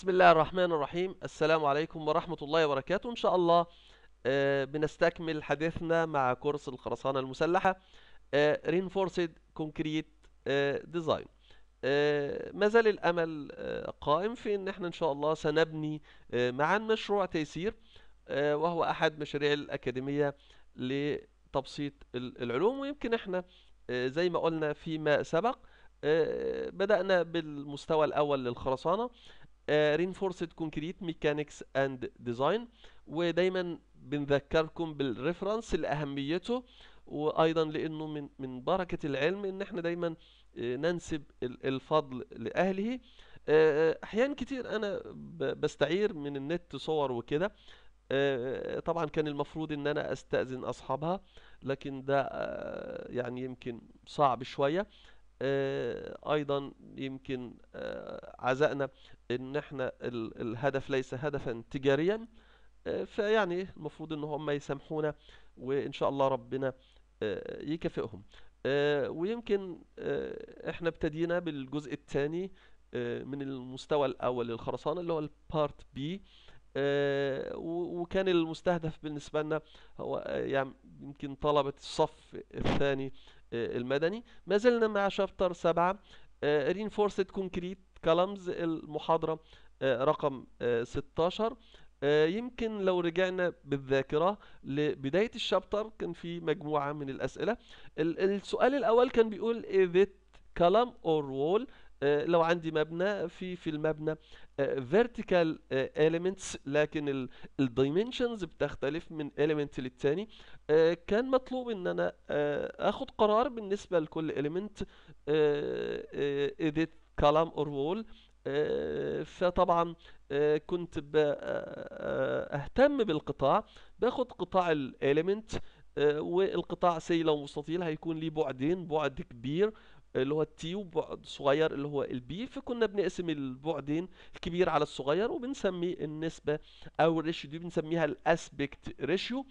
بسم الله الرحمن الرحيم السلام عليكم ورحمة الله وبركاته إن شاء الله آه، بنستكمل حديثنا مع كورس الخرسانة المسلحة آه، Reinforced Concrete آه، Design آه، ما زال الأمل آه، قائم في إن احنا إن شاء الله سنبني آه، معا مشروع تيسير آه، وهو أحد مشاريع الأكاديمية لتبسيط ال- العلوم ويمكن احنا آه، زي ما قلنا فيما سبق آه، بدأنا بالمستوى الأول للخرسانة آه، Reinforced Concrete Mechanics and Design ودايما بنذكركم بالريفرنس لأهميته وأيضا لأنه من من بركة العلم إن احنا دايما آه، ننسب ال- الفضل لأهله آه، أحيان كتير أنا ب- بستعير من النت صور وكده آه، طبعا كان المفروض ان انا استأذن اصحابها لكن ده آه، يعني يمكن صعب شوية آه، ايضا يمكن آه، عزائنا ان احنا ال- الهدف ليس هدفا تجاريا آه، فيعني المفروض ان هم يسامحونا وان شاء الله ربنا آه، يكافئهم آه، ويمكن آه، احنا ابتدينا بالجزء الثاني من المستوى الاول للخرسانة اللي هو البارت بي آه، و- وكان المستهدف بالنسبة لنا هو آه، يعني يمكن طلبة الصف الثاني آه، المدني ما زلنا مع شابتر سبعة آه، Reinforced Concrete Columns المحاضرة آه، رقم آه، 16 آه، يمكن لو رجعنا بالذاكرة لبداية الشابتر كان في مجموعة من الأسئلة ال- السؤال الأول كان بيقول is it column or wall آه، لو عندي مبنى في في المبنى آه، vertical آه، elements لكن ال ال dimensions بتختلف من element للتاني آه، كان مطلوب ان انا آه، اخد قرار بالنسبة لكل element آه، آه، edit column or wall آه، فطبعا آه، كنت ب- آه، آه، اهتم بالقطاع باخد قطاع الاليمنت والقطاع سي لو مستطيل هيكون ليه بعدين بعد كبير اللي هو التي وبعد صغير اللي هو البي فكنا بنقسم البعدين الكبير على الصغير وبنسمي النسبة او الريشيو دي بنسميها الاسبكت ريشيو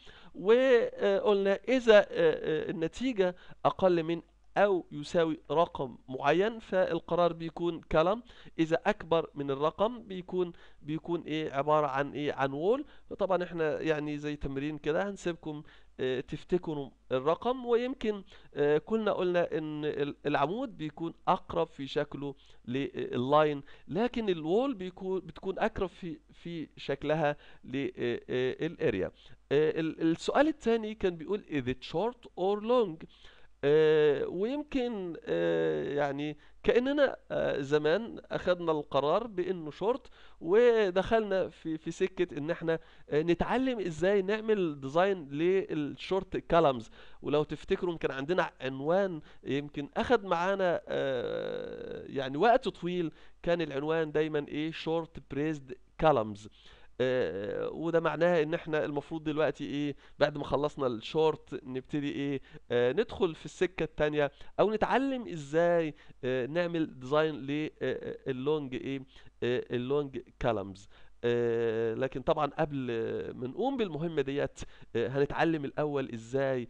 وقلنا اذا آه، آه، النتيجة اقل من او يساوي رقم معين فالقرار بيكون كلام اذا اكبر من الرقم بيكون بيكون ايه عبارة عن ايه عن وول فطبعا احنا يعني زي تمرين كده هنسيبكم آه، تفتكروا الرقم ويمكن آه، كلنا قلنا ان ال- العمود بيكون اقرب في شكله لللاين لكن الوول بيكون بتكون اقرب في في شكلها للاريا السؤال الثاني كان بيقول is it short or long آه، ويمكن آه، يعني كأننا آه، زمان أخذنا القرار بأنه شورت ودخلنا في في سكة إن إحنا آه، نتعلم إزاي نعمل ديزاين للشورت كالمز ولو تفتكروا كان عندنا عنوان يمكن أخذ معانا آه، يعني وقت طويل كان العنوان دايما إيه شورت بريزد كالمز آه، وده معناها ان احنا المفروض دلوقتي ايه بعد ما خلصنا الشورت نبتدي ايه آه، ندخل في السكة التانية او نتعلم ازاي آه، نعمل ديزاين للونج ايه آه، اللونج كالمز لكن طبعا قبل آه، ما نقوم بالمهمة ديت آه، هنتعلم الاول ازاي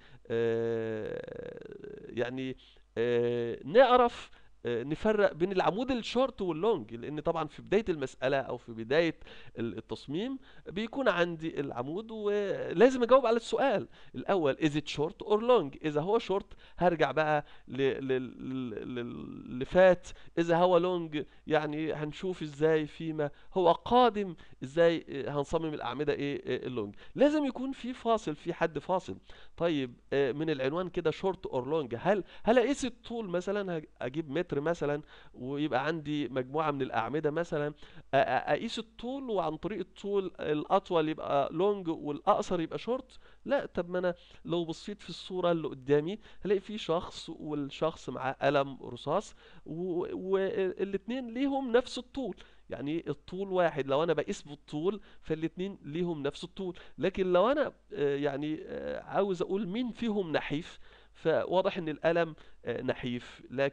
آه، يعني آه، نعرف آه، نفرق بين العمود الشورت واللونج لان طبعا في بداية المسألة او في بداية ال- التصميم بيكون عندي العمود ولازم اجاوب على السؤال الاول is it short or long اذا هو شورت هرجع بقى ل- لل- لل- اللي فات اذا هو لونج يعني هنشوف ازاي فيما هو قادم ازاي آه، هنصمم الاعمده ايه آه، اللونج لازم يكون في فاصل في حد فاصل طيب آه، من العنوان كده شورت اور لونج هل هل اقيس الطول مثلا هج- اجيب متر مثلا ويبقى عندي مجموعه من الاعمده مثلا أ- أ- اقيس الطول وعن طريق الطول الاطول يبقى لونج والاقصر يبقى شورت لا طب ما انا لو بصيت في الصوره اللي قدامي هلاقي في شخص والشخص معاه قلم رصاص والاتنين ليهم نفس الطول يعني الطول واحد لو انا بقيس بالطول فالاتنين ليهم نفس الطول لكن لو انا آه، يعني آه، عاوز اقول مين فيهم نحيف فواضح ان القلم آه، نحيف لكن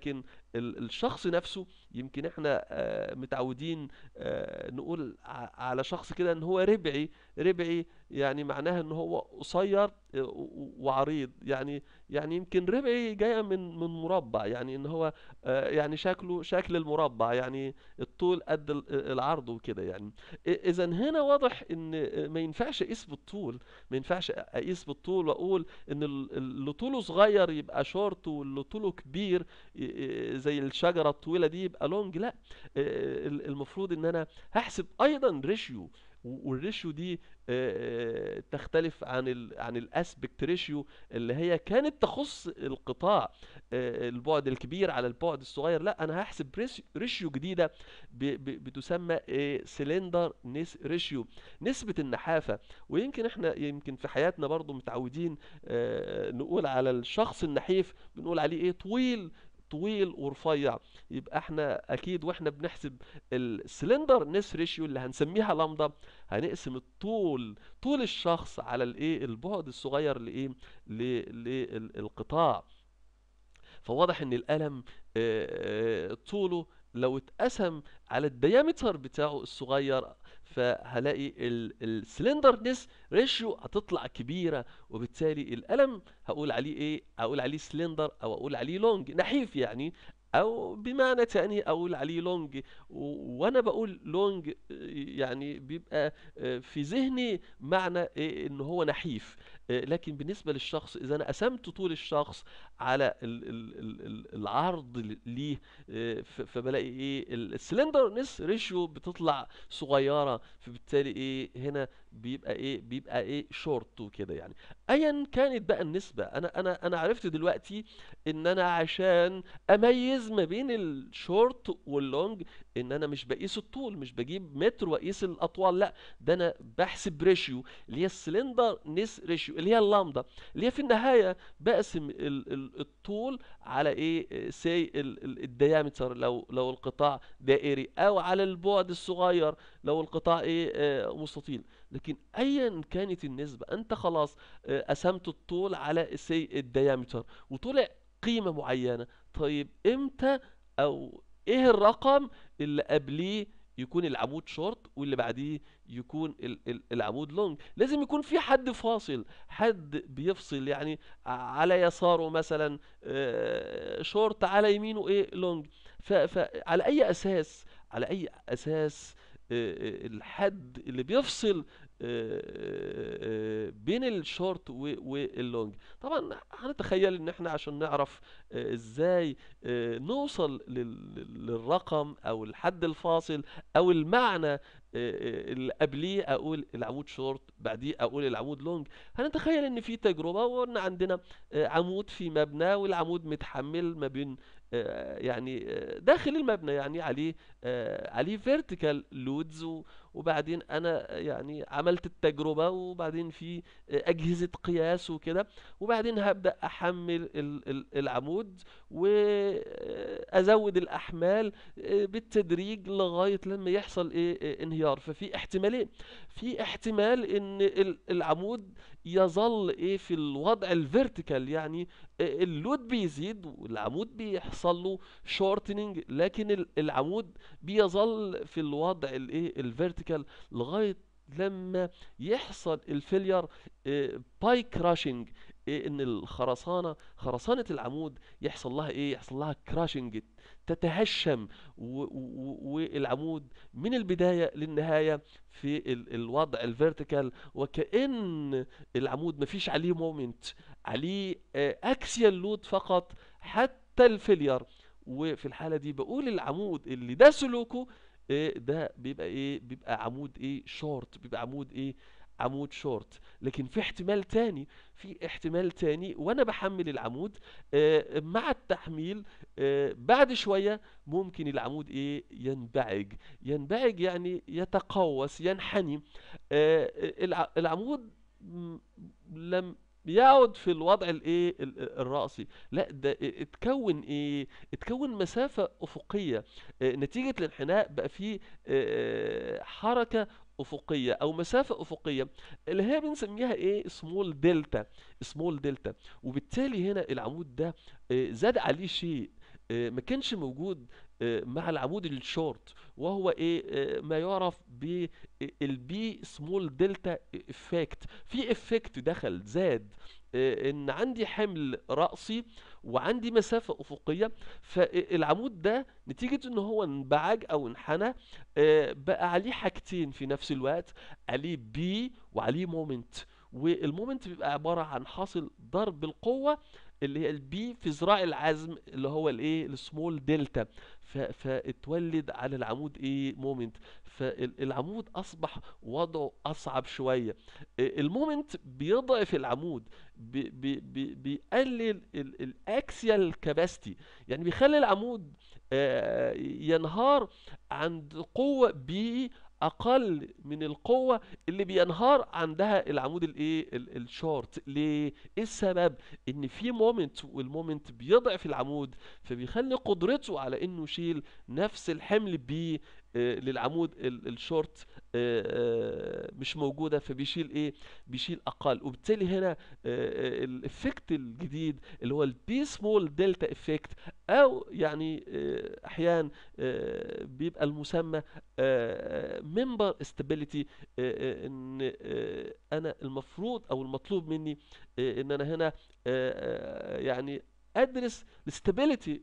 ال- الشخص نفسه يمكن احنا آه، متعودين آه، نقول ع- على شخص كده ان هو ربعي ربعي يعني معناها ان هو قصير آه، و- وعريض يعني يعني يمكن ربعي جاية من من مربع يعني ان هو آه، يعني شكله شكل المربع يعني الطول قد ال- العرض وكده يعني اذا هنا واضح ان ما ينفعش اقيس بالطول ما ينفعش اقيس بالطول واقول ان ال- اللي طوله صغير يبقى شورت واللي طوله كبير ي- زي الشجرة الطويلة دي يبقى لونج لا ال- المفروض ان انا هحسب ايضا ريشيو والريشيو دي آه، تختلف عن ال عن الاسبكت ريشيو اللي هي كانت تخص القطاع آه، البعد الكبير على البعد الصغير لا انا هحسب ريس- ريشيو جديده ب- ب- بتسمى سلندر نس ريشيو نسبه النحافه ويمكن احنا يمكن في حياتنا برضو متعودين آه، نقول على الشخص النحيف بنقول عليه ايه طويل طويل ورفيع يبقى احنا اكيد واحنا بنحسب السلندر نس ريشيو اللي هنسميها لامدا هنقسم الطول طول الشخص على الايه البعد الصغير لايه ل- للقطاع فواضح ان القلم آه، آه، طوله لو اتقسم على الديامتر بتاعه الصغير فهلاقي السلندرنس ريشيو هتطلع كبيرة وبالتالي القلم هقول عليه ايه اقول عليه سلندر او اقول عليه لونج نحيف يعني او بمعنى تاني اقول عليه لونج و- وانا بقول لونج آه، يعني بيبقى آه، في ذهني معنى إيه ان هو نحيف آه، لكن بالنسبة للشخص اذا انا قسمت طول الشخص على ال ال ال ال العرض ل- ليه آه، ف- فبلاقي ايه السلندرنس ريشيو بتطلع صغيرة فبالتالي ايه هنا بيبقى ايه بيبقى ايه شورت وكده يعني ايا كانت بقى النسبة انا انا انا عرفت دلوقتي ان انا عشان اميز ما بين الشورت واللونج ان انا مش بقيس الطول مش بجيب متر واقيس الاطوال لا ده انا بحسب ريشيو اللي هي السلندر نس ريشيو اللي هي اللامدا اللي هي في النهاية بقسم ال- ال- الطول على ايه سي الديامتر لو لو القطاع دائري او على البعد الصغير لو القطاع ايه آه، مستطيل لكن ايا كانت النسبة انت خلاص آه، قسمت الطول على سي الديامتر وطلع قيمة معينة طيب امتى او ايه الرقم اللي قبليه يكون العمود شورت واللي بعديه يكون ال- ال- العمود لونج لازم يكون في حد فاصل حد بيفصل يعني ع- على يساره مثلا آه، شورت على يمينه ايه لونج ف- فعلى اي اساس على اي اساس آه، آه، الحد اللي بيفصل آه، آه، بين الشورت و- واللونج طبعا هنتخيل ان احنا عشان نعرف آه، ازاي آه، نوصل لل- للرقم او الحد الفاصل او المعنى آه، آه، اللي قبليه اقول العمود شورت بعديه اقول العمود لونج هنتخيل ان في تجربة وان عندنا آه، عمود في مبنى والعمود متحمل ما بين آه، يعني آه، داخل المبنى يعني عليه آه، عليه فيرتيكال لودز وبعدين انا يعني عملت التجربة وبعدين في آه، اجهزة قياس وكده وبعدين هبدأ احمل ال- ال- العمود وازود الاحمال آه، بالتدريج لغاية لما يحصل ايه آه، انهيار ففي احتمالين في احتمال ان ال- العمود يظل ايه في الوضع الفيرتيكال يعني آه، اللود بيزيد والعمود بيحصل له شورتنينج لكن ال- العمود بيظل في الوضع الايه الفيرتيكال لغاية لما يحصل الفيلير باي كراشنج ان الخرسانة خرسانة العمود يحصل لها ايه يحصل لها كراشنج تتهشم و- و- والعمود من البداية للنهاية في ال- الوضع الفيرتيكال وكأن العمود مفيش عليه مومنت عليه اكسيال لود فقط حتى الفيلير وفي الحالة دي بقول العمود اللي ده سلوكه إيه ده بيبقى ايه بيبقى عمود ايه شورت بيبقى عمود ايه عمود شورت لكن في احتمال تاني في احتمال تاني وانا بحمل العمود آه، مع التحميل آه، بعد شوية ممكن العمود ايه ينبعج ينبعج يعني يتقوس ينحني آه، الع- العمود م- لم يعد في الوضع الايه ال- ال- الرأسي لا ده اتكون ايه اتكون مسافة افقية آه، نتيجة الانحناء بقى فيه آه، حركة افقية او مسافة افقية اللي هي بنسميها ايه سمول دلتا سمول دلتا وبالتالي هنا العمود ده آه، زاد عليه شيء آه، ما كانش موجود آه، مع العمود الشورت وهو ايه آه، ما يعرف بالبي سمول دلتا افكت في افكت دخل زاد آه، ان عندي حمل رأسي وعندي مسافة افقية فالعمود ده نتيجة ان هو انبعج او انحنى آه، بقى عليه حاجتين في نفس الوقت عليه بي وعليه مومنت والمومنت بيبقى عبارة عن حاصل ضرب القوة اللي هي البي في ذراع العزم اللي هو الايه السمول دلتا ف- فاتولد على العمود ايه مومنت فالعمود اصبح وضعه اصعب شويه إيه، المومنت بيضعف العمود بي بي بي بيقلل الاكسيال كاباسيتي يعني بيخلي العمود آه، ينهار عند قوه بي اقل من القوه اللي بينهار عندها العمود الايه ال- الشورت ليه ايه السبب ان في مومنت والمومنت بيضعف العمود فبيخلي قدرته على انه يشيل نفس الحمل بي آه، للعمود ال- الشورت آه، آه، مش موجوده فبيشيل ايه بيشيل اقل وبالتالي هنا الافكت الجديد اللي هو البي سمول دلتا افكت او يعني آه، احيانا آه، بيبقى المسمى ممبر استابيليتي ان آه، انا المفروض او المطلوب مني آه، ان انا هنا آه، آه، يعني ادرس الاستابيليتي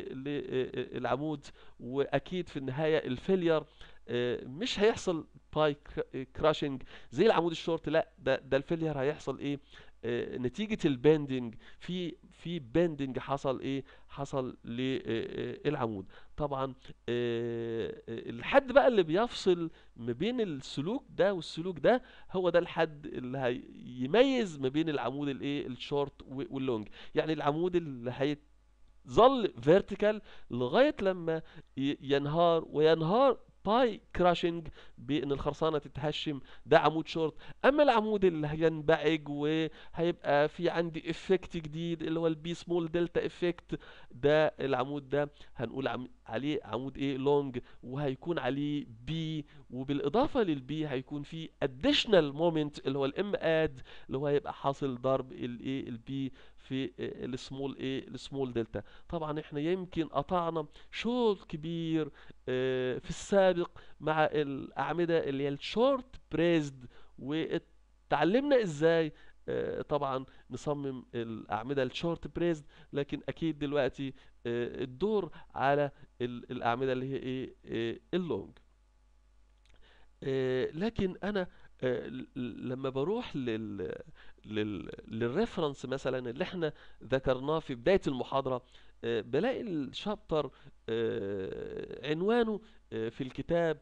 للعمود واكيد في النهايه الفيلير آه، مش هيحصل باي كراشنج زي العمود الشورت لا ده ده الفيلير هيحصل ايه آه، نتيجة الباندنج في في باندنج حصل ايه حصل للعمود طبعا آه، آه، الحد بقى اللي بيفصل ما بين السلوك ده والسلوك ده هو ده الحد اللي هيميز ما بين العمود الايه الشورت واللونج يعني العمود اللي هي ظل فيرتيكال لغايه لما ي- ينهار وينهار باي كراشنج بان الخرسانه تتهشم ده عمود شورت اما العمود اللي هينبعج وهيبقى في عندي افكت جديد اللي هو البي سمول دلتا افكت ده العمود ده هنقول عم عليه عمود ايه لونج وهيكون عليه بي وبالاضافه للبي هيكون في additional moment اللي هو الام اد اللي هو هيبقى حاصل ضرب الايه البي في السمول ايه السمول دلتا طبعا احنا يمكن قطعنا شوط كبير آه، في السابق مع الاعمده اللي هي الشورت بريزد واتعلمنا ازاي آه، طبعا نصمم الاعمده الشورت بريزد لكن اكيد دلوقتي آه، الدور على ال- الاعمده اللي هي ايه آه، اللونج آه، لكن انا آه، ل- ل- لما بروح لل لل للريفرنس مثلا اللي احنا ذكرناه في بداية المحاضرة آه، بلاقي الشابتر آه، عنوانه آه، في الكتاب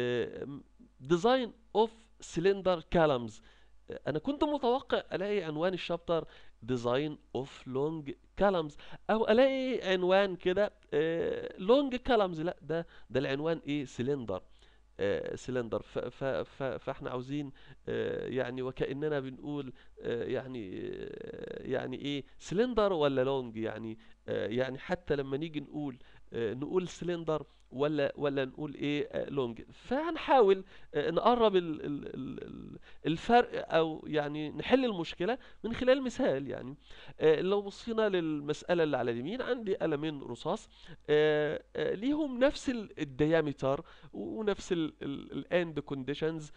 ديزاين اوف سلندر كالمز انا كنت متوقع الاقي عنوان الشابتر ديزاين اوف لونج كالمز او الاقي عنوان كده لونج كالمز لا ده ده العنوان ايه سلندر سلندر ف ف ف فاحنا عاوزين آه، يعني وكأننا بنقول آه، يعني آه، يعني ايه سلندر ولا لونج يعني آه، يعني حتى لما نيجي نقول آه، نقول سلندر ولا ولا نقول ايه آه، لونج فهنحاول آه، نقرب ال- ال- ال- ال- الفرق او يعني نحل المشكلة من خلال مثال يعني آه، لو بصينا للمسألة اللي على اليمين عندي قلمين رصاص آه، آه، ليهم نفس الديامتر ونفس الاند كونديشنز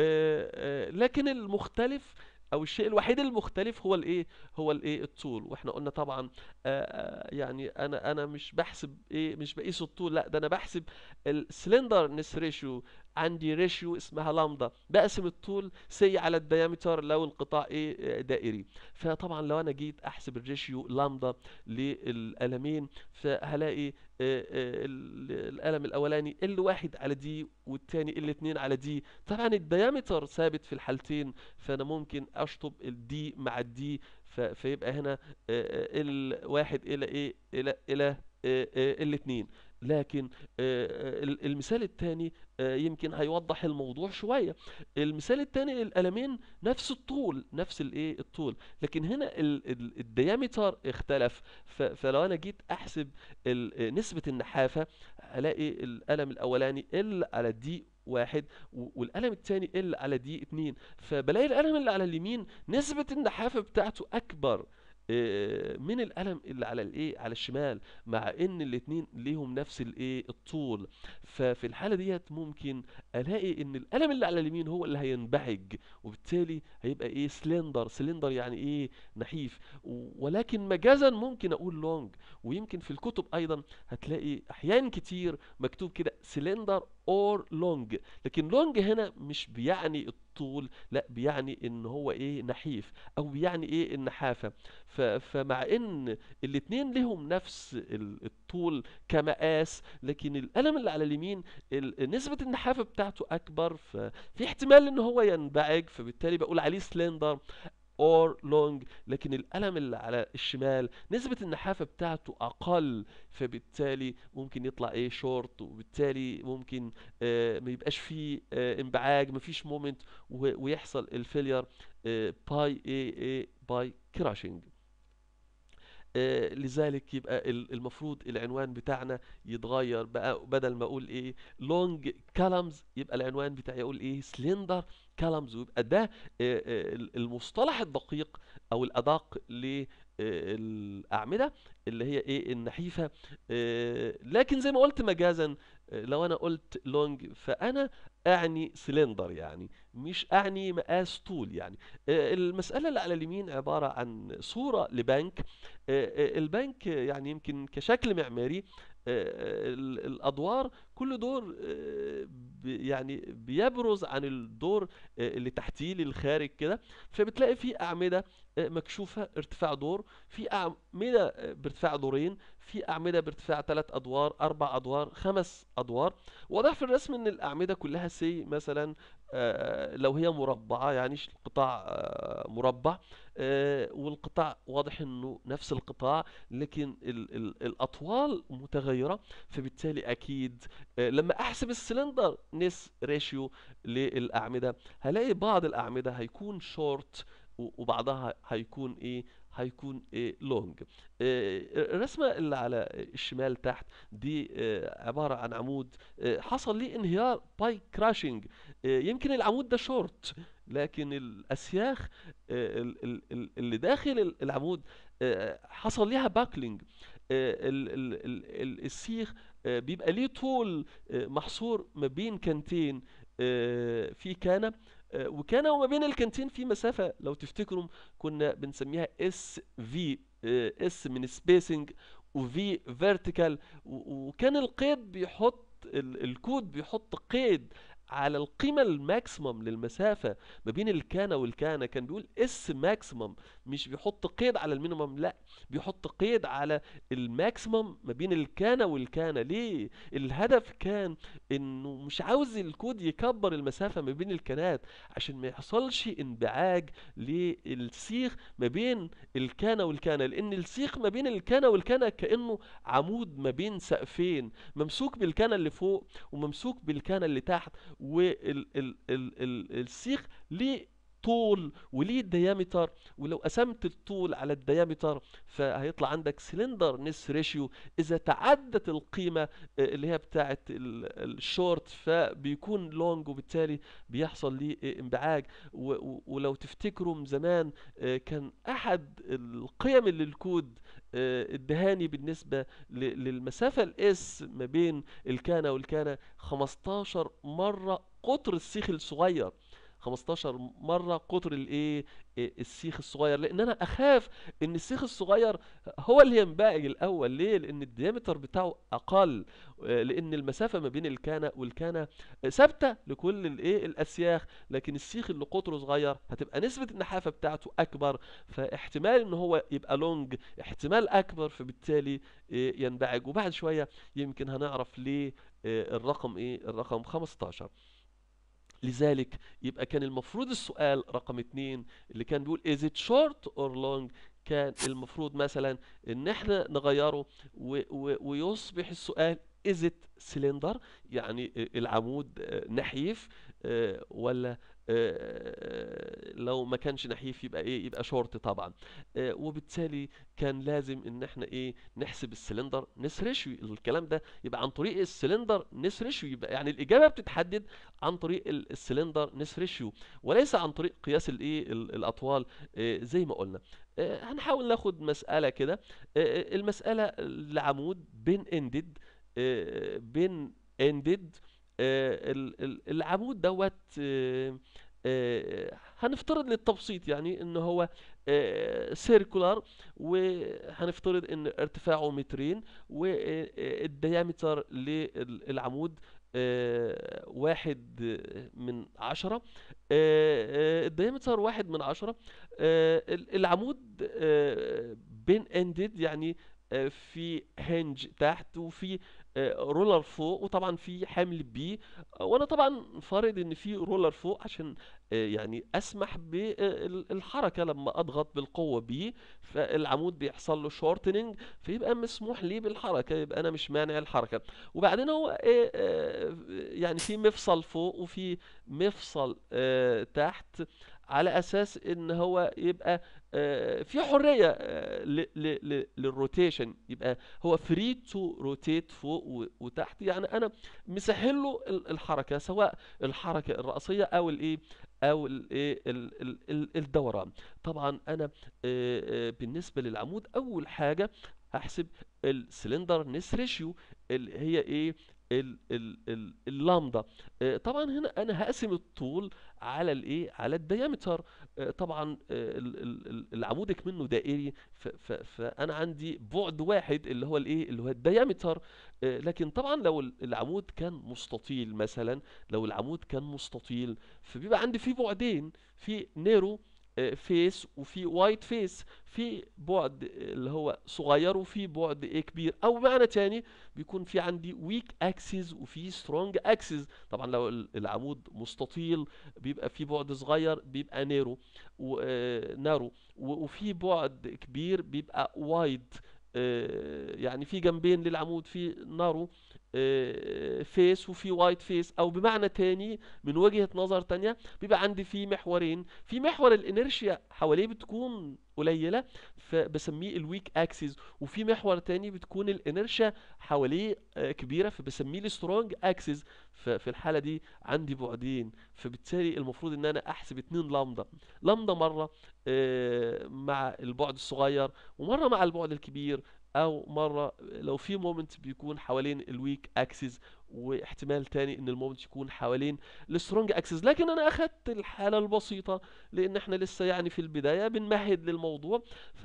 لكن المختلف او الشيء الوحيد المختلف هو الايه هو الايه الطول واحنا قلنا طبعا آه، آه، يعني انا انا مش بحسب ايه مش بقيس الطول لا ده انا بحسب السلندرنس ريشيو عندي ريشيو اسمها لامدا بقسم الطول سي على الديامتر لو القطاع ايه آه، دائري فطبعا لو انا جيت احسب الريشيو لامدا للقلمين فهلاقي آه، آه، ال- القلم الاولاني ال واحد على دي والتاني ال اتنين على دي طبعا الديامتر ثابت في الحالتين فانا ممكن اشطب الدي مع الدي ف- فيبقى هنا ال واحد الى ايه الى الى ال اتنين لكن آه، ال- المثال الثاني يمكن هيوضح الموضوع شوية المثال الثاني القلمين نفس الطول نفس الايه الطول لكن هنا ال- ال- الديامتر اختلف ف- فلو انا جيت احسب ال- نسبة النحافة الاقي القلم الاولاني ال على دي واحد و- والقلم التاني ال على دي اتنين فبلاقي القلم اللي على اليمين نسبة النحافة بتاعته اكبر آه، من القلم اللي على الايه على الشمال مع ان الاتنين ليهم نفس الايه الطول ففي الحالة ديت ممكن الاقي ان القلم اللي على اليمين هو اللي هينبعج وبالتالي هيبقى ايه سلندر سلندر يعني ايه نحيف ولكن مجازا ممكن اقول لونج ويمكن في الكتب ايضا هتلاقي احيان كتير مكتوب كده سلندر اور لونج لكن لونج هنا مش بيعني الطول لا بيعني ان هو ايه نحيف او بيعني ايه النحافة ف- فمع ان الاتنين لهم نفس ال- الطول كمقاس لكن القلم اللي على اليمين ال- نسبة النحافة بتاعته اكبر ففي احتمال ان هو ينبعج فبالتالي بقول عليه سلندر or long لكن القلم اللي على الشمال نسبة النحافة بتاعته أقل فبالتالي ممكن يطلع ايه شورت وبالتالي ممكن آه ما يبقاش فيه آه انبعاج مفيش مومنت ويحصل الفيلير باي ايه ايه باي كراشنج آه، لذلك يبقى ال- المفروض العنوان بتاعنا يتغير بقى بدل ما اقول ايه لونج كالمز يبقى العنوان بتاعي اقول ايه سلندر كالمز ويبقى ده آه، آه، ال- المصطلح الدقيق او الادق للاعمده اللي هي ايه النحيفه آه، لكن زي ما قلت مجازا آه، لو انا قلت لونج فانا اعني سلندر يعني مش اعني مقاس طول يعني آه، المساله اللي على اليمين عباره عن صوره لبنك آه، آه، البنك يعني يمكن كشكل معماري آه، ال- الادوار كل دور آه، بي- يعني بيبرز عن الدور آه، اللي تحتيه للخارج كده فبتلاقي في اعمده آه، مكشوفه ارتفاع دور في اعمده آه، بارتفاع دورين في اعمده بارتفاع ثلاث ادوار اربع ادوار خمس ادوار واضح في الرسم ان الاعمده كلها سي مثلا آه، لو هي مربعه يعني ش- القطاع آه، مربع آه، والقطاع واضح انه نفس القطاع لكن ال ال الاطوال متغيره فبالتالي اكيد آه، لما احسب السلندر نس ريشيو للاعمده هلاقي بعض الاعمده هيكون شورت وبعضها هيكون ايه هيكون ايه لونج الرسمه اللي على الشمال تحت دي آه، عباره عن عمود آه، حصل ليه انهيار باي كراشنج يمكن العمود ده شورت لكن الاسياخ آه، ال- ال- ال- اللي داخل العمود آه، حصل ليها باكلينج السيخ آه، بيبقى ليه طول آه، محصور ما بين كانتين آه، في كانة آه، وكان وما بين الكانتين في مسافة لو تفتكروا كنا بنسميها اس في اس من سبيسنج وفي فيرتيكال وكان القيد بيحط ال- الكود بيحط قيد على القيمة الماكسيمم للمسافة ما بين الكانة والكانة كان بيقول اس ماكسيمم مش بيحط قيد على المينيمم لا بيحط قيد على الماكسيمم ما بين الكانة والكانة ليه الهدف كان انه مش عاوز الكود يكبر المسافة ما بين الكانات عشان ما يحصلش انبعاج للسيخ ما بين الكانة والكانة لان السيخ ما بين الكانة والكانة كأنه عمود ما بين سقفين ممسوك بالكانة اللي فوق وممسوك بالكانة اللي تحت والسيخ ليه طول وليه ديامتر ولو قسمت الطول على الديامتر فهيطلع عندك سلندر نس ريشيو اذا تعدت القيمه آه، اللي هي بتاعه الشورت فبيكون لونج وبالتالي بيحصل ليه آه، انبعاج و- و- ولو تفتكروا من زمان آه، كان احد القيم اللي الكود آه، ادهاني بالنسبه ل- للمسافه الاس ما بين الكانه والكانه 15 مره قطر السيخ الصغير 15 مرة قطر الايه إيه السيخ الصغير لان انا اخاف ان السيخ الصغير هو اللي ينبعج الاول ليه لان الديامتر بتاعه اقل آه، لان المسافة ما بين الكانة والكانة ثابتة لكل الايه الاسياخ لكن السيخ اللي قطره صغير هتبقى نسبة النحافة بتاعته اكبر فاحتمال ان هو يبقى لونج احتمال اكبر فبالتالي إيه، ينبعج وبعد شوية يمكن هنعرف ليه آه، الرقم ايه الرقم 15 لذلك يبقى كان المفروض السؤال رقم اتنين اللي كان بيقول is it short or long كان المفروض مثلا ان احنا نغيره و و ويصبح السؤال is it cylinder يعني العمود آه، نحيف آه، ولا آه، لو ما كانش نحيف يبقى ايه يبقى شورت طبعا آه، وبالتالي كان لازم ان احنا ايه نحسب السلندر نس ريشيو الكلام ده يبقى عن طريق السلندر نس ريشيو يبقى يعني الاجابه بتتحدد عن طريق ال- السلندر نس ريشيو وليس عن طريق قياس الايه ال- الاطوال آه، زي ما قلنا آه، هنحاول ناخد مسألة كده آه، المسألة العمود بين اندد بين اندد العمود دوت آه، آه، هنفترض للتبسيط يعني ان هو سيركولار وهنفترض ان ارتفاعه مترين والديامتر للعمود آه، واحد من عشرة آه، آه، الديامتر واحد من عشرة آه، ال- العمود آه، بين اندد يعني آه، في هنج تحت وفي آه، رولر فوق وطبعا في حمل بي آه، وانا طبعا فارض ان في رولر فوق عشان آه، يعني اسمح بالحركه لما اضغط بالقوه بي فالعمود بيحصل له شورتنج فيبقى مسموح لي بالحركه يبقى انا مش مانع الحركه وبعدين هو ايه آه، يعني في مفصل فوق وفي مفصل آه، تحت على اساس ان هو يبقى آه، في حريه آه، ل- ل- ل- للروتيشن يبقى هو فري تو روتيت فوق و- وتحت يعني انا مسهل له ال- الحركه سواء الحركه الرأسيه او الايه او الايه ال- ال- ال- الدوران طبعا انا آه، آه، بالنسبه للعمود اول حاجه احسب السلندر نس ريشيو اللي هي ايه ال ال ال اللامدا آه، طبعا هنا انا هقسم الطول على الايه على الديامتر آه، طبعا آه، ال- ال- ال- العمود منه دائري ف- ف- فانا عندي بعد واحد اللي هو الايه اللي هو الديامتر آه، لكن طبعا لو ال- العمود كان مستطيل مثلا لو العمود كان مستطيل فبيبقى عندي فيه بعدين في نيرو فيس وفي وايد فيس في بعد اللي هو صغير وفي بعد إيه كبير او بمعنى تاني بيكون في عندي ويك اكسس وفي سترونج اكسس طبعا لو ال- العمود مستطيل بيبقى في بعد صغير بيبقى نيرو ونارو وفي بعد كبير بيبقى وايد يعني في جنبين للعمود في نارو فيس وفي وايد فيس او بمعنى تاني من وجهة نظر تانية بيبقى عندي في محورين في محور الانرشيا حواليه بتكون قليلة فبسميه الويك اكسس وفي محور تاني بتكون الانرشيا حواليه آه، كبيرة فبسميه السترونج اكسس ففي الحالة دي عندي بعدين فبالتالي المفروض ان انا احسب اتنين لامدا لامدا مرة آه، مع البعد الصغير ومرة مع البعد الكبير او مرة لو في مومنت بيكون حوالين الويك اكسس واحتمال تاني ان المومنت يكون حوالين السترونج اكسس لكن انا اخدت الحالة البسيطة لان احنا لسه يعني في البداية بنمهد للموضوع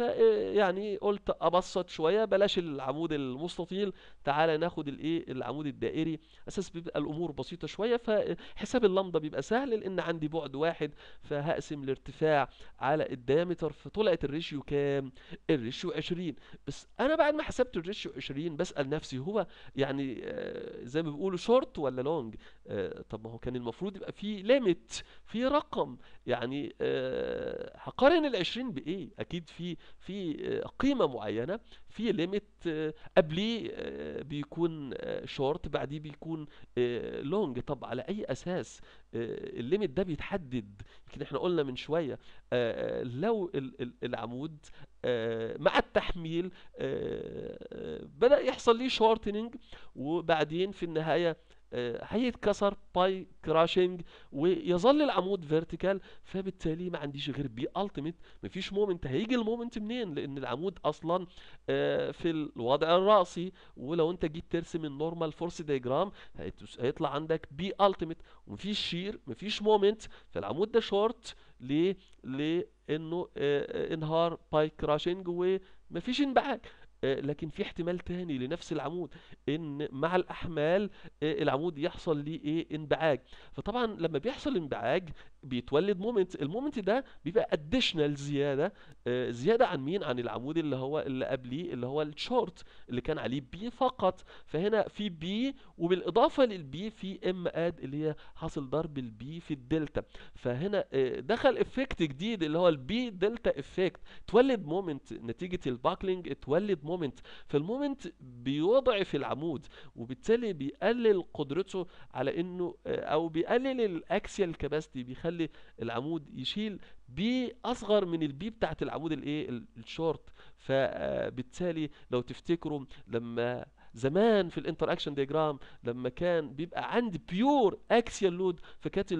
فيعني قلت ابسط شوية بلاش العمود المستطيل تعالى ناخد الايه العمود الدائري اساس بيبقى الامور بسيطة شوية فحساب اللمضة بيبقى سهل لان عندي بعد واحد فهقسم الارتفاع على الديامتر فطلعت الريشيو كام الريشيو 20 بس انا بعد ما حسبت الريشيو 20 بسأل نفسي هو يعني آه، زي ما بيقولوا شورت ولا لونج طب ما هو كان المفروض يبقى في ليميت في رقم يعني آه، هقارن ال 20 بايه اكيد في في آه، قيمة معينة في ليميت قبليه آه، بيكون شورت بعديه بيكون لونج طب على اي اساس آه، الليميت ده بيتحدد يمكن احنا قلنا من شوية آه، آه، لو ال- ال- العمود آه، مع التحميل آه، آه، بدأ يحصل ليه شورتنينج وبعدين في النهاية آه، هيتكسر باي كراشنج ويظل العمود فيرتيكال فبالتالي ما عنديش غير بي التيميت مفيش مومنت هيجي المومنت منين لان العمود اصلا آه، في الوضع الرأسي ولو انت جيت ترسم النورمال فورس دايجرام هيطلع عندك بي التيميت ومفيش شير مفيش مومنت فالعمود ده شورت ليه لانه آه، آه، انهار باي كراشنج ومفيش انبعاج آه، لكن في احتمال تاني لنفس العمود ان مع الاحمال آه، العمود يحصل ليه ايه انبعاج فطبعا لما بيحصل انبعاج بيتولد مومنت المومنت ده بيبقى اديشنال زياده آه، زياده عن مين عن العمود اللي هو اللي قبليه اللي هو الشورت اللي كان عليه بي فقط فهنا في بي وبالاضافه للبي في ام اد اللي هي حاصل ضرب البي في الدلتا فهنا آه، دخل افكت جديد اللي هو البي دلتا افكت تولد مومنت نتيجه الباكلينج اتولد مومنت فالمومنت بيضعف العمود وبالتالي بيقلل قدرته على انه آه، او بيقلل الاكسيال كاباسيتي بيخلي العمود يشيل بي اصغر من البي بتاعت العمود الايه ال- الشورت فبالتالي لو تفتكروا لما زمان في الانتر اكشن ديجرام لما كان بيبقى عندي بيور اكسيال لود فكانت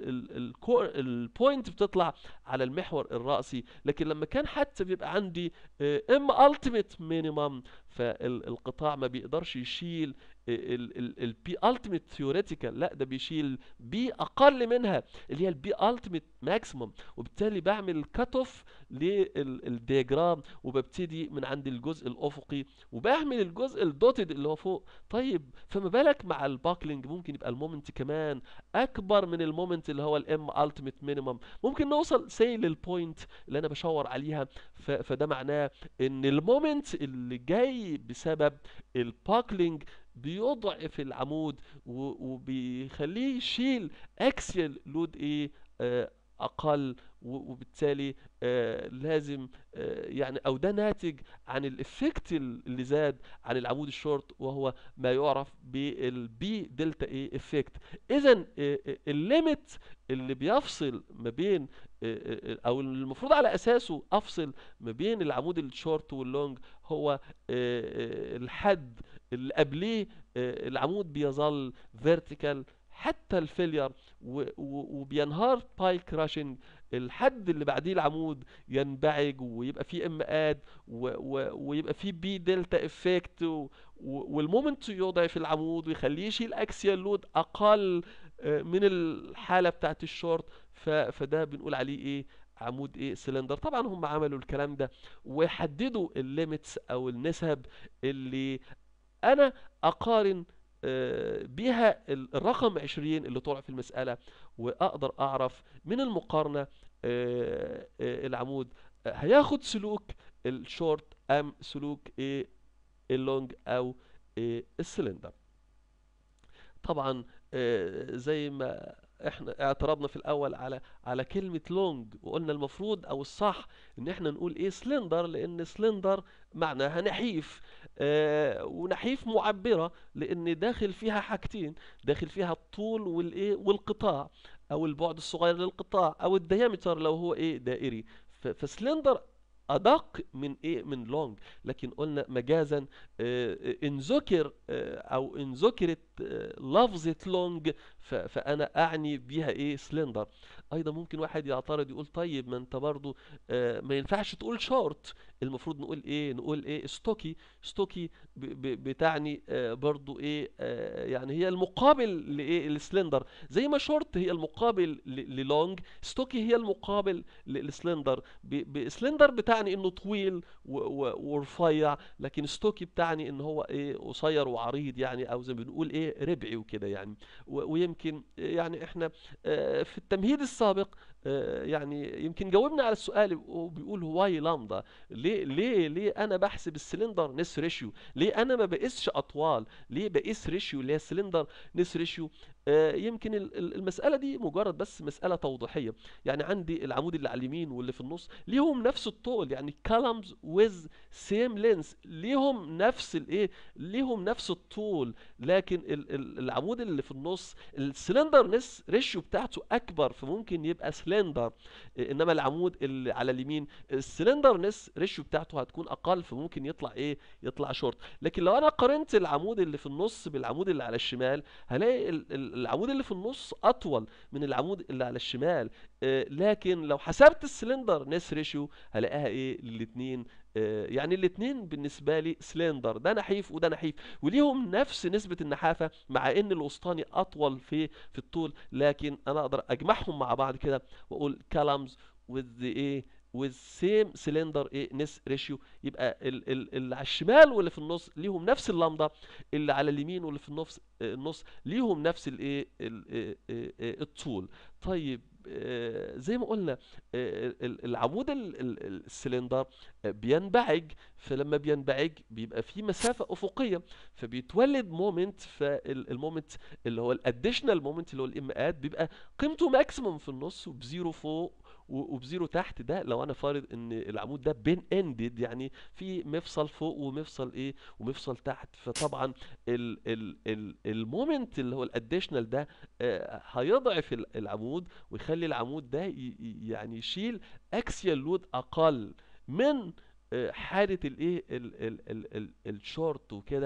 البوينت بتطلع على المحور الرأسي لكن لما كان حتى بيبقى عندي ام التيميت مينيمم فالقطاع ما بيقدرش يشيل البي التيميت ثيوريتيكال لا ده بيشيل بي اقل منها اللي هي البي التيميت ماكسيمم وبالتالي بعمل كات اوف للدياجرام وببتدي من عند الجزء الافقي وبعمل الجزء الدوتد اللي هو فوق طيب فما بالك مع الباكلينج ممكن يبقى المومنت كمان اكبر من المومنت اللي هو الام التيميت مينيمم ممكن نوصل سي للبوينت اللي انا بشاور عليها فده معناه ان المومنت اللي جاي بسبب الباكلينج بيضعف العمود وبيخليه يشيل اكسيال لود ايه آه اقل وبالتالي آه لازم آه يعني او ده ناتج عن الافكت اللي زاد عن العمود الشورت وهو ما يعرف بالبي دلتا اي افكت اذا الليميت اللي بيفصل ما بين او المفروض على اساسه افصل ما بين العمود الشورت واللونج هو الحد اللي قبليه العمود بيظل فيرتيكال حتى الفيلير وبينهار باي كراشنج الحد اللي بعديه العمود ينبعج ويبقى فيه ام اد ويبقى فيه بي دلتا افكت والمومنت يضعف العمود ويخليه يشيل اكسيال لود اقل من الحاله بتاعت الشورت فده بنقول عليه ايه عمود ايه سلندر طبعا هم عملوا الكلام ده وحددوا الليميتس او النسب اللي انا اقارن بيها الرقم 20 اللي طلع في المسألة وأقدر أعرف من المقارنة العمود هياخد سلوك الشورت أم سلوك إيه اللونج أو إيه السلندر طبعا زي ما احنا اعترضنا في الاول على على كلمة لونج وقلنا المفروض او الصح ان احنا نقول ايه سلندر لان سلندر معناها نحيف آه ونحيف معبرة لان داخل فيها حاجتين داخل فيها الطول والايه والقطاع او البعد الصغير للقطاع او الديامتر لو هو ايه دائري فسلندر ادق من ايه من لونج لكن قلنا مجازا آه ان ذكر آه او ان ذكرت لفظة لونج فانا اعني بيها ايه سلندر ايضا ممكن واحد يعترض يقول طيب ما انت برضو ما ينفعش تقول شورت المفروض نقول ايه نقول ايه ستوكي ستوكي بتعني برضو ايه يعني هي المقابل لايه السلندر زي ما شورت هي المقابل للونج ستوكي هي المقابل للسلندر سلندر بتعني انه طويل ورفيع لكن ستوكي بتعني ان هو ايه قصير وعريض يعني او زي ما بنقول ايه ربعي وكده يعني ويمكن يعني احنا في التمهيد السابق يعني يمكن جاوبنا على السؤال وبيقول واي لامدا ليه ليه ليه انا بحسب السلندر نس ريشيو ليه انا ما بقيسش اطوال ليه بقيس ريشيو اللي هي السلندر نس ريشيو يمكن المسألة دي مجرد بس مسألة توضيحية يعني عندي العمود اللي على اليمين واللي في النص ليهم نفس الطول يعني columns with same length ليهم نفس الايه ليهم نفس الطول لكن العمود اللي في النص السلندرنس ريشيو بتاعته اكبر فممكن يبقى سلندر انما العمود اللي على اليمين السلندرنس ريشيو بتاعته هتكون اقل فممكن يطلع ايه يطلع شورت لكن لو انا قارنت العمود اللي في النص بالعمود اللي على الشمال هلاقي العمود اللي في النص اطول من العمود اللي على الشمال آه لكن لو حسبت السلندر نس ريشيو هلاقيها ايه الاثنين آه يعني الاثنين بالنسبه لي سلندر ده نحيف وده نحيف وليهم نفس نسبه النحافه مع ان الوسطاني اطول في في الطول لكن انا اقدر اجمعهم مع بعض كده واقول columns with the ايه with same cylinder ايه نس ريشيو يبقى ال ال اللي على الشمال واللي في النص ليهم نفس اللمضه اللي على اليمين واللي في النص النص ليهم نفس الايه الطول طيب زي ما قلنا العمود السلندر بينبعج فلما بينبعج بيبقى في مسافة أفقية فبيتولد مومنت فالمومنت اللي هو الاديشنال مومنت اللي هو الام اد بيبقى قيمته ماكسيموم في النص وبزيرو فوق وبزيرو تحت ده لو انا فارض ان العمود ده بين اندد يعني في مفصل فوق ومفصل ايه ومفصل تحت فطبعا ال ال ال المومنت اللي هو الاديشنال ده آه هيضعف العمود ويخلي العمود ده يعني يشيل اكسيال لود اقل من آه حاله الايه الشورت وكده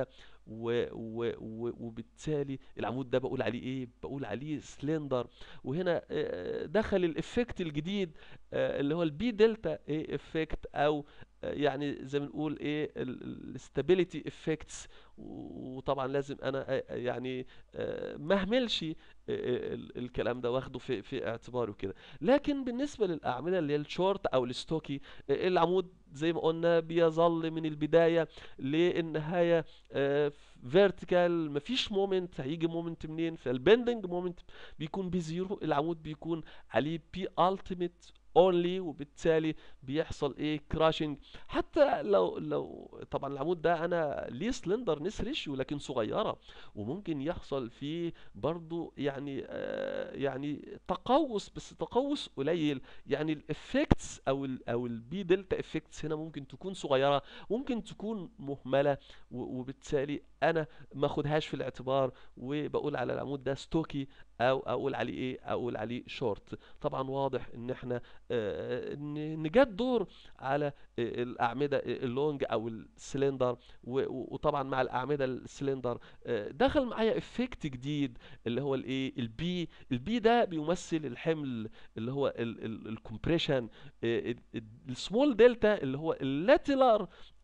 و و و وبالتالي العمود ده بقول عليه ايه بقول عليه سلندر وهنا آه، دخل الافكت الجديد آه، اللي هو البي دلتا ايه افكت او آه، يعني زي ما نقول ايه الاستابيليتي افكتس وطبعا لازم انا آه، آه، يعني آه، ما اهملش آه، آه، ال- الكلام ده واخده في في اعتباري وكده لكن بالنسبه للاعمده اللي هي الشورت او الستوكي آه، العمود زي ما قلنا بيظل من البدايه للنهايه فيرتيكال مفيش مومنت هيجي مومنت منين فالبندنج مومنت بيكون بزيرو العمود بيكون عليه بي التيميت اونلي وبالتالي بيحصل ايه كراشنج حتى لو لو طبعا العمود ده انا ليه سلندر نس ريشيو لكن صغيره وممكن يحصل فيه برضو يعني آه يعني تقوس بس تقوس قليل يعني الافكتس او ال او البي دلتا افكتس هنا ممكن تكون صغيره ممكن تكون مهمله و- وبالتالي انا ما اخدهاش في الاعتبار وبقول على العمود ده ستوكي او اقول عليه ايه اقول عليه شورت طبعا واضح ان احنا آه، ان إن جت دور على آه، الاعمده اللونج او السلندر و- و- وطبعا مع الاعمده السلندر آه، دخل معايا افكت جديد اللي هو الايه البي البي ده بيمثل الحمل اللي هو الكompression السمول دلتا اللي هو اللاتيلار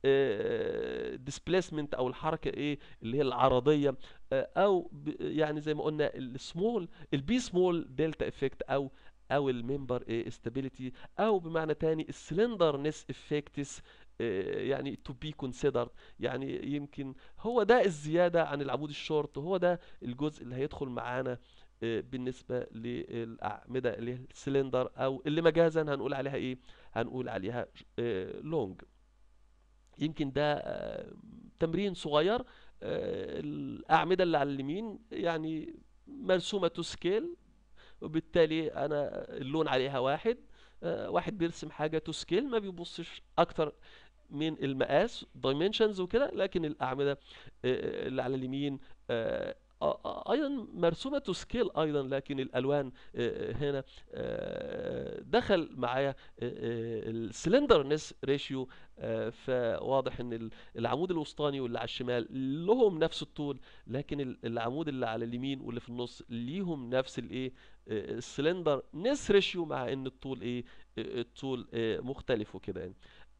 ديسبيسمنت او الحركه ايه اللي هي العرضيه آه، او ب- يعني زي ما قلنا السمول البي سمول دلتا افكت او او الممبر ايه استابيليتي او بمعنى تاني السلندرنس افكتس يعني to be considered يعني يمكن هو ده الزيادة عن العمود الشورت وهو ده الجزء اللي هيدخل معانا آه، بالنسبة للأعمدة اللي هي السلندر أو اللي مجازا هنقول عليها إيه؟ هنقول عليها لونج يمكن ده آه، تمرين صغير آه، الأعمدة اللي على اليمين يعني مرسومة تو سكيل وبالتالي أنا اللون عليها واحد آه، واحد بيرسم حاجة تو سكيل ما بيبصش أكتر من المقاس dimensions وكده لكن الأعمدة آه، اللي على اليمين آه، آه، آه، ايضا مرسومه تو سكيل ايضا لكن الالوان آه، هنا آه، دخل معايا السلندرنس ريشيو فواضح ان ال- العمود الوسطاني واللي على الشمال لهم نفس الطول لكن ال- العمود اللي على اليمين واللي في النص ليهم نفس الايه السلندر نس ريشيو مع ان الطول ايه آه، الطول آه، مختلف وكده يعني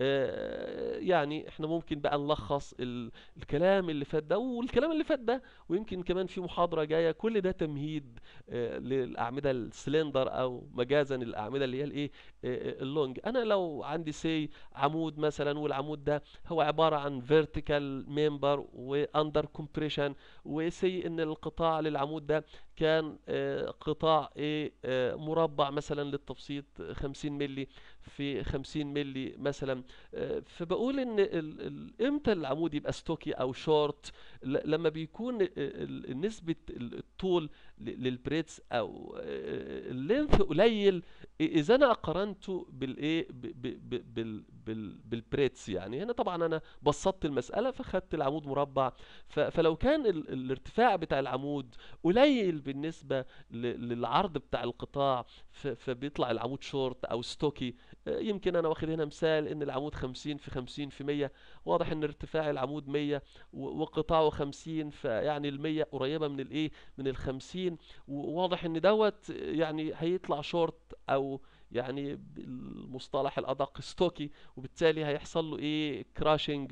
آه، يعني احنا ممكن بقى نلخص ال- الكلام اللي فات ده والكلام اللي فات ده ويمكن كمان في محاضرة جاية كل ده تمهيد آه، للأعمدة السلندر أو مجازا الأعمدة اللي هي الإيه آه، اللونج أنا لو عندي سي عمود مثلا والعمود ده هو عبارة عن vertical member وأندر compression وسي إن القطاع للعمود ده كان آه، قطاع إيه آه، مربع مثلا للتبسيط 50 ملي في 50 ملي مثلا آه، فبقول ان ال- ال- امتى العمود يبقى ستوكي او شورت ل- لما بيكون ال- ال- نسبة ال- الطول ل- للبريتس او آه، اللينث قليل اذا انا قارنته بالايه ب- ب- ب- بال بال بالبريتس يعني هنا طبعا انا بسطت المسألة فخدت العمود مربع ف- فلو كان ال- الارتفاع بتاع العمود قليل بالنسبة ل- للعرض بتاع القطاع ف- فبيطلع العمود شورت او ستوكي آه، يمكن انا واخد هنا مثال ان العمود 50 في 50 في 100 واضح ان ارتفاع العمود 100 و- وقطاعه 50 فيعني ال 100 قريبة من الايه من ال 50 وواضح ان دوت يعني هيطلع شورت او يعني بالمصطلح الادق ستوكي وبالتالي هيحصل له ايه كراشنج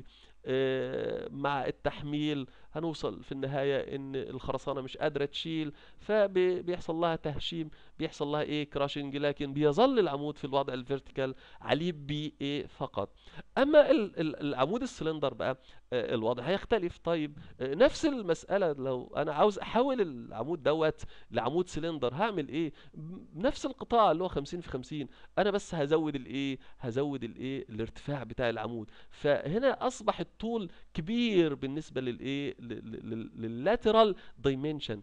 مع التحميل هنوصل في النهاية ان الخرسانة مش قادرة تشيل فبيحصل لها تهشيم بيحصل لها ايه كراشنج لكن بيظل العمود في الوضع الفيرتيكال عليه بي ايه فقط اما ال- ال- العمود السلندر بقى آه، الوضع هيختلف طيب آه، نفس المسألة لو انا عاوز احول العمود دوت لعمود سلندر هعمل ايه نفس القطاع اللي هو 50 في 50 انا بس هزود الايه هزود الايه الارتفاع بتاع العمود فهنا اصبح الطول كبير بالنسبة للايه لللاترال دايمنشن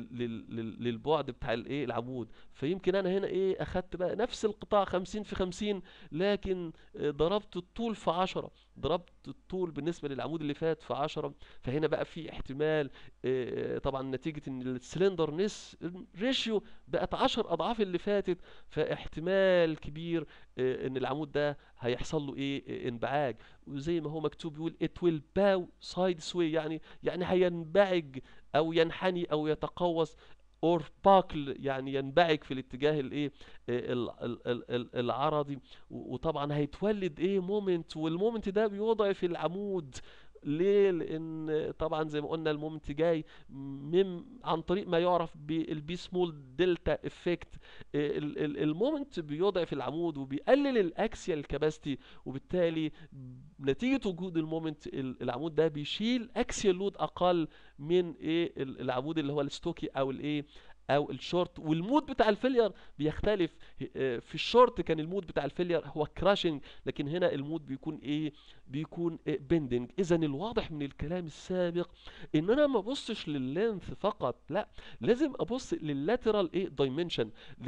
للبعد بتاع الايه العمود فيمكن انا هنا ايه اخدت بقى نفس القطاع 50 في 50 لكن آه، ضربت الطول في 10 ضربت الطول بالنسبة للعمود اللي فات في 10 فهنا بقى في احتمال آه، طبعا نتيجة ان السلندرنس ريشيو بقت 10 اضعاف اللي فاتت فاحتمال كبير آه، ان العمود ده هيحصل له ايه آه، انبعاج وزي ما هو مكتوب يقول it will bow sideways يعني يعني هينبعج او ينحني او يتقوس اور باكل يعني ينبعج في الاتجاه الايه آه، ال- ال- ال- ال- العرضي و- وطبعا هيتولد ايه مومنت والمومنت ده بيوضع في العمود ليه لان طبعا زي ما قلنا المومنت جاي من عن طريق ما يعرف بالبي سمول دلتا افكت المومنت بيوضع في العمود وبيقلل الاكسيال كاباسيتي وبالتالي نتيجة وجود المومنت ال- العمود ده بيشيل اكسيال لود اقل من ايه ال- العمود اللي هو الستوكي او الايه او الشورت والمود بتاع الفيلير بيختلف آه، في الشورت كان المود بتاع الفيلير هو كراشنج لكن هنا المود بيكون ايه بيكون بيندنج اذا الواضح من الكلام السابق ان انا ما ابصش لللينث فقط لا لازم ابص لللاترال ايه دايمنشن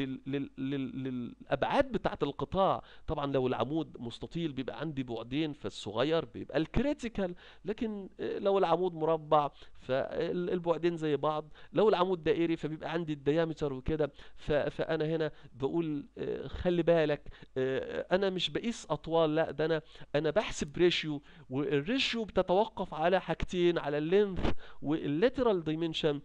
للابعاد بتاعه القطاع طبعا لو العمود مستطيل بيبقى عندي بعدين فالصغير بيبقى الكريتيكال لكن آه، لو العمود مربع فالبعدين زي بعض لو العمود دائري فبيبقى عندي الديامتر وكده ف- فانا هنا بقول آه، خلي بالك آه، انا مش بقيس اطوال لا ده انا انا بحسب ريشيو والريشيو بتتوقف على حاجتين على اللينث والليترال دايمنشن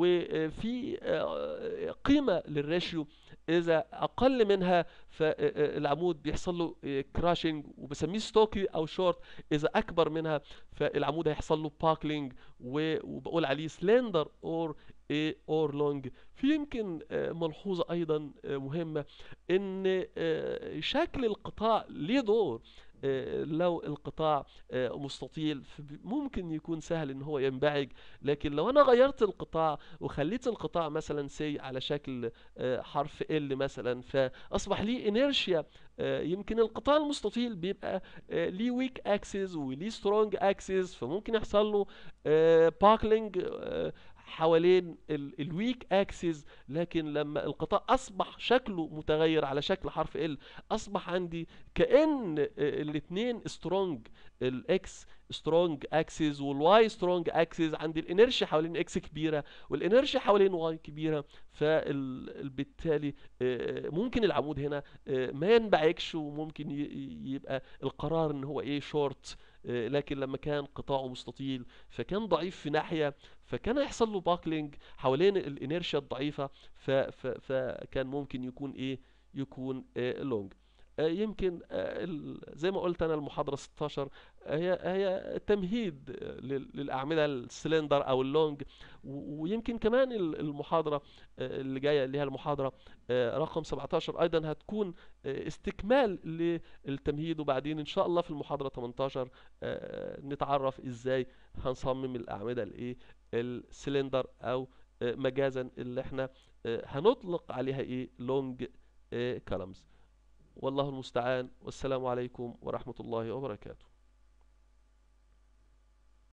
وفي آه، قيمه للريشيو اذا اقل منها فالعمود بيحصل له كراشنج وبسميه ستوكي او شورت اذا اكبر منها فالعمود هيحصل له باكلينج وبقول عليه سلندر اور ايه اور لونج في يمكن آه، ملحوظة ايضا آه، مهمة ان آه، شكل القطاع ليه دور آه، لو القطاع آه، مستطيل فب- ممكن يكون سهل ان هو ينبعج لكن لو انا غيرت القطاع وخليت القطاع مثلا سي على شكل آه، حرف ال مثلا فاصبح ليه انيرشيا يمكن القطاع المستطيل بيبقى آه، ليه ويك اكسس وليه سترونج اكسس فممكن يحصل له باكلينج حوالين الويك اكسس لكن لما القطاع اصبح شكله متغير على شكل حرف ال اصبح عندي كأن الاثنين سترونج الاكس سترونج اكسس والواي سترونج اكسس عندي الانرشيا حوالين اكس كبيره والانرشيا حوالين واي كبيره فبالتالي ممكن العمود هنا آه، ما ينبعكش وممكن ي- يبقى القرار ان هو ايه شورت لكن لما كان قطاعه مستطيل فكان ضعيف في ناحيه فكان هيحصل له باكلينج حوالين الانيرشيا الضعيفه ف- ف- فكان ممكن يكون ايه يكون لونج يمكن آه، ال- زي ما قلت انا المحاضره 16 هي هي تمهيد آه، لل- للاعمده السلندر او اللونج و- ويمكن كمان ال- المحاضره آه، اللي جايه اللي هي المحاضره آه، رقم 17 ايضا هتكون آه، استكمال للتمهيد وبعدين ان شاء الله في المحاضره 18 آه، نتعرف ازاي هنصمم الاعمده الايه السلندر او آه، مجازا اللي احنا آه، هنطلق عليها ايه لونج كولمز والله المستعان والسلام عليكم ورحمة الله وبركاته